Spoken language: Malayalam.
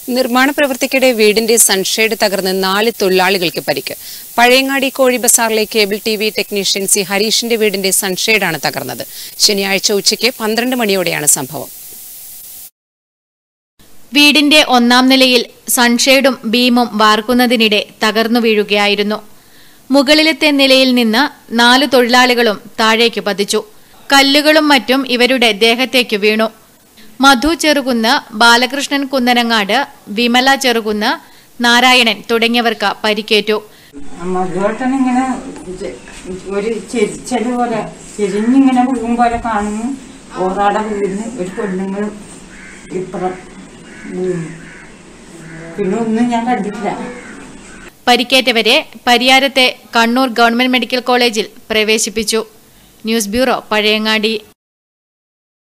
നിർമ്മാണ പ്രവൃത്തിക്കിടെ വീടിന്റെ സൺഷെയ്ഡ് തകർന്ന് നാല് തൊഴിലാളികൾക്ക് പരിക്ക് പഴയങ്ങാടി കോഴി ബസാറിലെ cable T V technician C ഹരീഷിന്റെ വീടിന്റെ സൺഷെയ്ഡാണ് തകർന്നത് ശനിയാഴ്ച ഉച്ചയ്ക്ക് പന്ത്രണ്ട് മണിയോടെയാണ് സംഭവം വീടിന്റെ ഒന്നാം നിലയിൽ സൺഷെയ്ഡും ബീമും വാർക്കുന്നതിനിടെ തകർന്നു വീഴുകയായിരുന്നു മുകളിലത്തെ നിലയിൽ നിന്ന് നാലു തൊഴിലാളികളും താഴേക്ക് പതിച്ചു കല്ലുകളും മറ്റും ഇവരുടെ ദേഹത്തേക്ക് വീണു മധു ചെറുകുന്ന് ബാലകൃഷ്ണൻ കുന്നനങ്ങാട് വിമല ചെറുകുന്ന് നാരായണൻ തുടങ്ങിയവർക്ക് പരിക്കേറ്റു മധുവേട്ടൻ ഇങ്ങനെ ചെ- ഒരു ചെരിച്ചല് പോലെ ചെരിഞ്ഞിങ്ങനെ വീഴും പോലെ കാണുന്നു ഓറാടെ വീഴുന്നു ഒരു പെണ്ണുങ്ങൾ ഇപ്പുറം വീണു പിന്നെ ഒന്നും ഞാൻ കണ്ടിട്ടില്ല പരിക്കേറ്റവരെ പരിയാരത്തെ കണ്ണൂർ ഗവൺമെന്റ് മെഡിക്കൽ കോളേജിൽ പ്രവേശിപ്പിച്ചു ന്യൂസ് ബ്യൂറോ പഴയങ്ങാടി